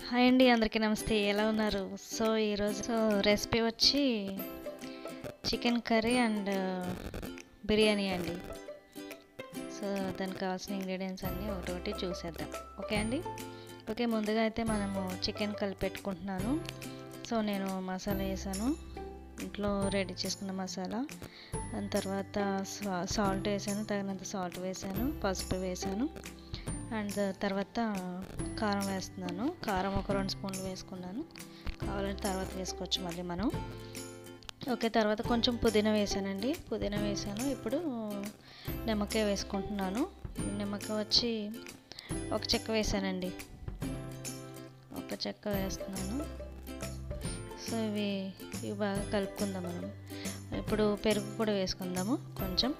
hi అండి అందరికీ నమస్తే ఎలా ఉన్నారు సో ఈరోజు సో రెసిపీ వచ్చి చికెన్ కర్రీ అండ్ బిర్యానీ అండి సో దానికి కావాల్సిన ఇంగ్రీడియంట్స్ అన్నీ ఒకటి ఒకటి చూసేద్దాం ఓకే అండి ఓకే ముందుగా అయితే మనము చికెన్ కలిపి పెట్టుకుంటున్నాను సో నేను మసాలా వేసాను ఇంట్లో రెడీ చేసుకున్న మసాలా దాని తర్వాత సాల్ట్ వేసాను తగినంత సాల్ట్ వేసాను పసుపు వేసాను అండ్ తర్వాత కారం వేస్తున్నాను కారం ఒక రెండు స్పూన్లు వేసుకున్నాను కావాలంటే తర్వాత వేసుకోవచ్చు మళ్ళీ మనం ఓకే తర్వాత కొంచెం పుదీనా వేసానండి పుదీనా వేసాను ఇప్పుడు నిమ్మకాయ వేసుకుంటున్నాను నిమ్మకాయ వచ్చి ఒక చెక్క వేసానండి ఒక చెక్క వేస్తున్నాను సో ఇవి ఇవి బాగా కలుపుకుందాం మనం ఇప్పుడు పెరుగు కూడా వేసుకుందాము కొంచెం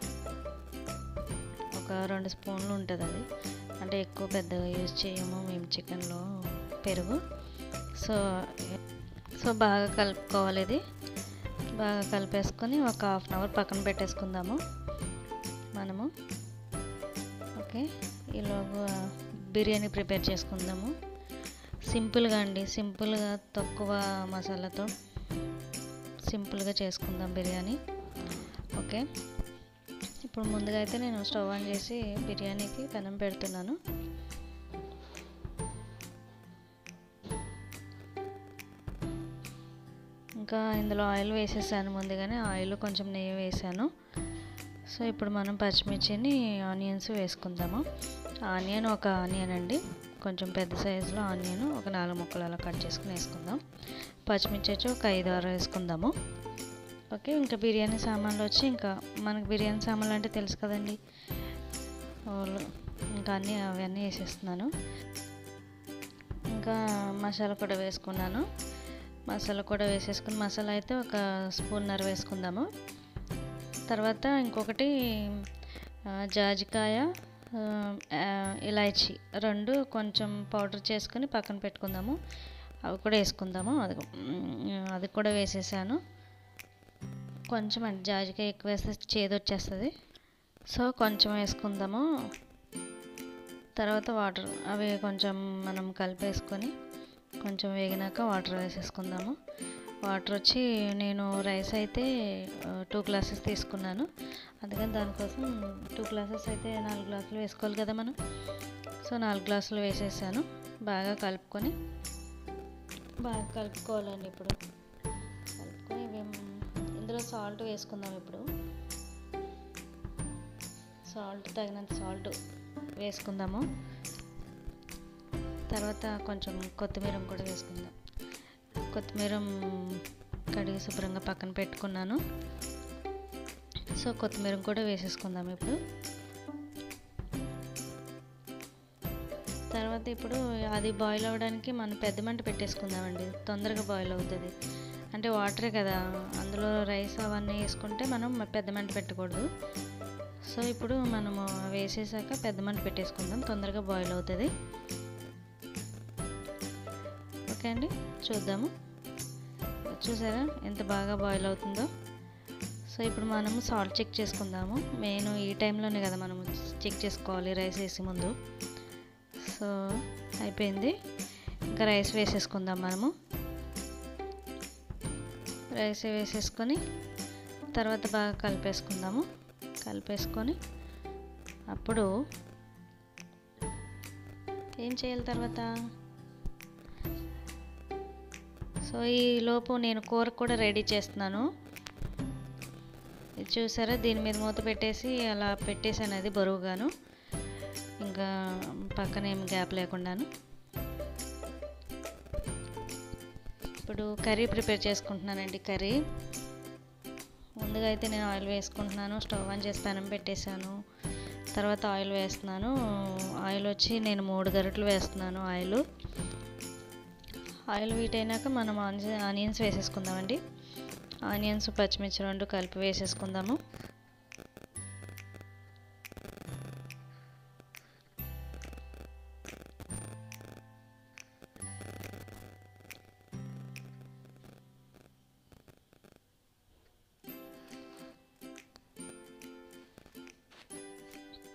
ఒక రెండు స్పూన్లు ఉంటుంది అది అంటే ఎక్కువ పెద్దగా యూజ్ చేయము మేము చికెన్లో పెరుగు సో సో బాగా కలుపుకోవాలి ఇది బాగా కలిపేసుకొని ఒక హాఫ్ అన్ అవర్ పక్కన పెట్టేసుకుందాము మనము ఓకే ఈలోగా బిర్యానీ ప్రిపేర్ చేసుకుందాము సింపుల్గా అండి సింపుల్గా తక్కువ మసాలాతో సింపుల్గా చేసుకుందాం బిర్యానీ ఓకే ఇప్పుడు ముందుగా అయితే నేను స్టవ్ ఆన్ చేసి బిర్యానీకి పెనం పెడుతున్నాను ఇంకా ఇందులో ఆయిల్ వేసేసాను ముందుగానే ఆయిల్ కొంచెం నెయ్యి వేసాను సో ఇప్పుడు మనం పచ్చిమిర్చిని ఆనియన్స్ వేసుకుందాము ఆనియన్ ఒక ఆనియన్ అండి కొంచెం పెద్ద సైజులో ఆనియన్ ఒక నాలుగు ముక్కలు అలా కట్ చేసుకుని వేసుకుందాం పచ్చిమిర్చి వచ్చి ఒక ఐదు ఆరు వేసుకుందాము ఓకే ఇంకా బిర్యానీ సామాన్లు వచ్చి ఇంకా మనకు బిర్యానీ సామాన్లు అంటే తెలుసు కదండి ఇంకా అన్నీ అవన్నీ వేసేస్తున్నాను ఇంకా మసాలా కూడా వేసుకున్నాను మసాలా కూడా వేసేసుకుని మసాలా అయితే ఒక స్పూన్నర వేసుకుందాము తర్వాత ఇంకొకటి జాజికాయ ఇలాచి రెండు కొంచెం పౌడర్ చేసుకొని పక్కన పెట్టుకుందాము అవి కూడా వేసుకుందాము అది అది కూడా వేసేసాను కొంచెం అంటే జాజికాయ ఎక్కువ వేస్తే చేదు వచ్చేస్తుంది సో కొంచెం వేసుకుందాము తర్వాత వాటర్ అవి కొంచెం మనం కలిపేసుకొని కొంచెం వేగినాక వాటర్ వేసేసుకుందాము వాటర్ వచ్చి నేను రైస్ అయితే టూ గ్లాసెస్ తీసుకున్నాను అందుకని దానికోసం టూ గ్లాసెస్ అయితే నాలుగు గ్లాసులు వేసుకోవాలి కదా మనం సో నాలుగు గ్లాసులు వేసేసాను బాగా కలుపుకొని బాగా కలుపుకోవాలండి ఇప్పుడు కలుపుకొని ఇందులో సాల్ట్ వేసుకుందాం ఇప్పుడు సాల్ట్ తగినంత సాల్ట్ వేసుకుందాము తర్వాత కొంచెం కొత్తిమీర కూడా వేసుకుందాం కొత్తిమీర కడిగి శుభ్రంగా పక్కన పెట్టుకున్నాను సో కొత్తిమీర కూడా వేసేసుకుందాం ఇప్పుడు తర్వాత ఇప్పుడు అది బాయిల్ అవ్వడానికి మనం పెద్ద మంట పెట్టేసుకుందామండి తొందరగా బాయిల్ అవుతుంది అంటే వాటరే కదా అందులో రైస్ అవన్నీ వేసుకుంటే మనం పెద్ద మంట పెట్టకూడదు సో ఇప్పుడు మనము వేసేసాక పెద్ద మంట పెట్టేసుకుందాం తొందరగా బాయిల్ అవుతుంది ఓకే అండి చూద్దాము చూసారా ఎంత బాగా బాయిల్ అవుతుందో సో ఇప్పుడు మనము సాల్ట్ చెక్ చేసుకుందాము మెయిన్ ఈ టైంలోనే కదా మనము చెక్ చేసుకోవాలి రైస్ వేసే ముందు సో అయిపోయింది ఇంకా రైస్ వేసేసుకుందాం మనము రైస్ వేసేసుకొని తర్వాత బాగా కలిపేసుకుందాము కలిపేసుకొని అప్పుడు ఏం చేయాలి తర్వాత సో ఈ లోపు నేను కూర కూడా రెడీ చేస్తున్నాను చూసారా దీని మీద మూత పెట్టేసి అలా పెట్టేసాను అది బరువుగాను ఇంకా పక్కన ఏం గ్యాప్ లేకుండాను ఇప్పుడు కర్రీ ప్రిపేర్ చేసుకుంటున్నానండి కర్రీ ముందుగా అయితే నేను ఆయిల్ వేసుకుంటున్నాను స్టవ్ ఆన్ చేసి పెనం పెట్టేశాను తర్వాత ఆయిల్ వేస్తున్నాను ఆయిల్ వచ్చి నేను మూడు గరిటలు వేస్తున్నాను ఆయిల్ ఆయిల్ వీట్ అయినాక మనం ఆనియన్స్ వేసేసుకుందామండి ఆనియన్స్ పచ్చిమిర్చి రెండు కలిపి వేసేసుకుందాము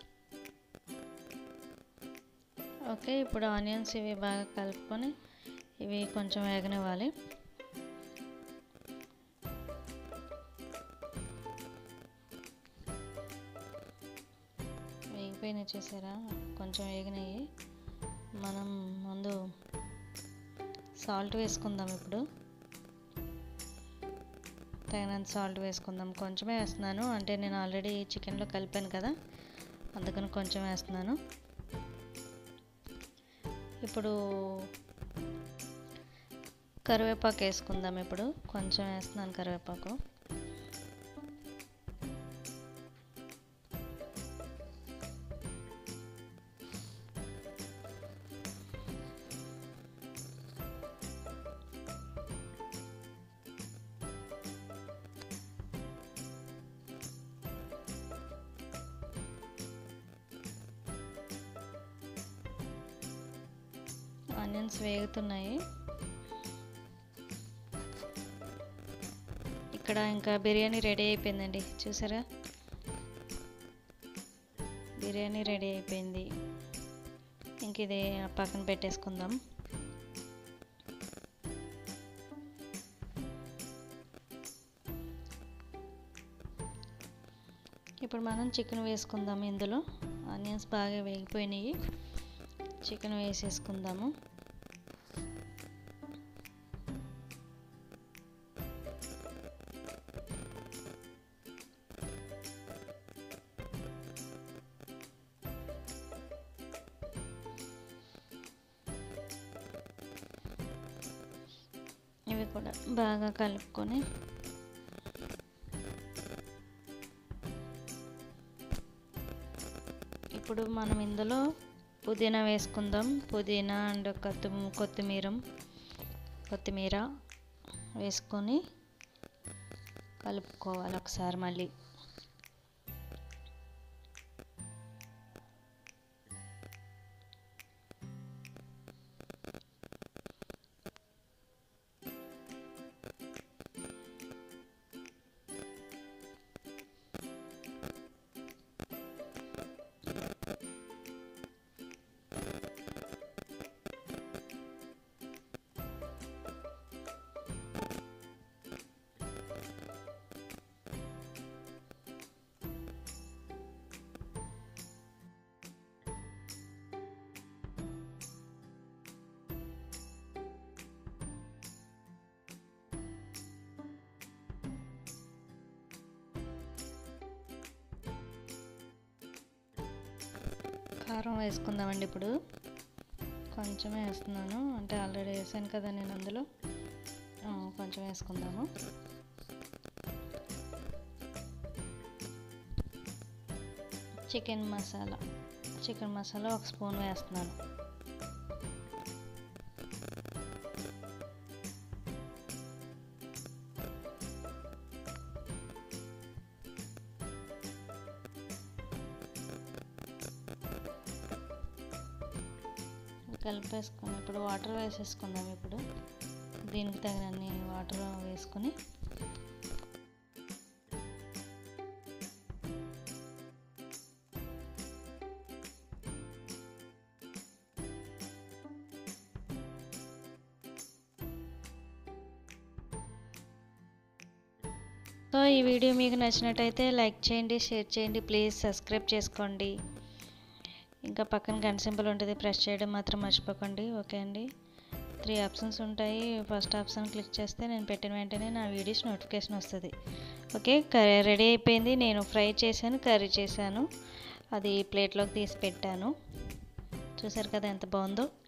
ఓకే ఇప్పుడు ఆనియన్స్ ఇవి బాగా కలుపుకొని ఇవి కొంచెం వేగనివ్వాలి వేగిపోయినాయి చేసారా కొంచెం వేగినాయి మనం ముందు సాల్ట్ వేసుకుందాం ఇప్పుడు తగినంత సాల్ట్ వేసుకుందాం కొంచెమే వేస్తున్నాను అంటే నేను ఆల్రెడీ చికెన్లో కలిపాను కదా అందుకని కొంచెం వేస్తున్నాను ఇప్పుడు కరివేపాకు వేసుకుందాం ఇప్పుడు కొంచెం వేస్తున్నాను కరివేపాకు ఆనియన్స్ వేగుతున్నాయి ఇక్కడ ఇంకా బిర్యానీ రెడీ అయిపోయిందండి చూసారా బిర్యానీ రెడీ అయిపోయింది ఇంక ఇది పక్కన పెట్టేసుకుందాం ఇప్పుడు మనం చికెన్ వేసుకుందాం ఇందులో ఆనియన్స్ బాగా వేగిపోయినాయి చికెన్ వేసేసుకుందాము ఇవి కూడా బాగా కలుపుకొని ఇప్పుడు మనం ఇందులో పుదీనా వేసుకుందాం పుదీనా అండ్ కొత్తి కొత్తిమీర కొత్తిమీర వేసుకొని కలుపుకోవాలి ఒకసారి మళ్ళీ కారం వేసుకుందామండి ఇప్పుడు కొంచెమే వేస్తున్నాను అంటే ఆల్రెడీ వేసాను కదా నేను అందులో ఆ, కొంచెం వేసుకుందాము చికెన్ మసాలా చికెన్ మసాలా ఒక స్పూన్ వేస్తున్నాను కలిపేసుకుని ఇప్పుడు వాటర్ వేసేసుకుందాం ఇప్పుడు దీనికి తగినన్ని వాటర్ వేసుకొని సో ఈ వీడియో మీకు నచ్చినట్టయితే లైక్ చేయండి షేర్ చేయండి ప్లీజ్ సబ్స్క్రైబ్ చేసుకోండి ఇంకా పక్కన గంట సింబల్ ఉంటుంది ప్రెస్ చేయడం మాత్రం మర్చిపోకండి ఓకే అండి త్రీ ఆప్షన్స్ ఉంటాయి ఫస్ట్ ఆప్షన్ క్లిక్ చేస్తే నేను పెట్టిన వెంటనే నా వీడియోస్ నోటిఫికేషన్ వస్తుంది ఓకే కర్రీ రెడీ అయిపోయింది నేను ఫ్రై చేశాను కర్రీ చేశాను అది ప్లేట్లోకి తీసి పెట్టాను చూసారు కదా ఎంత బాగుందో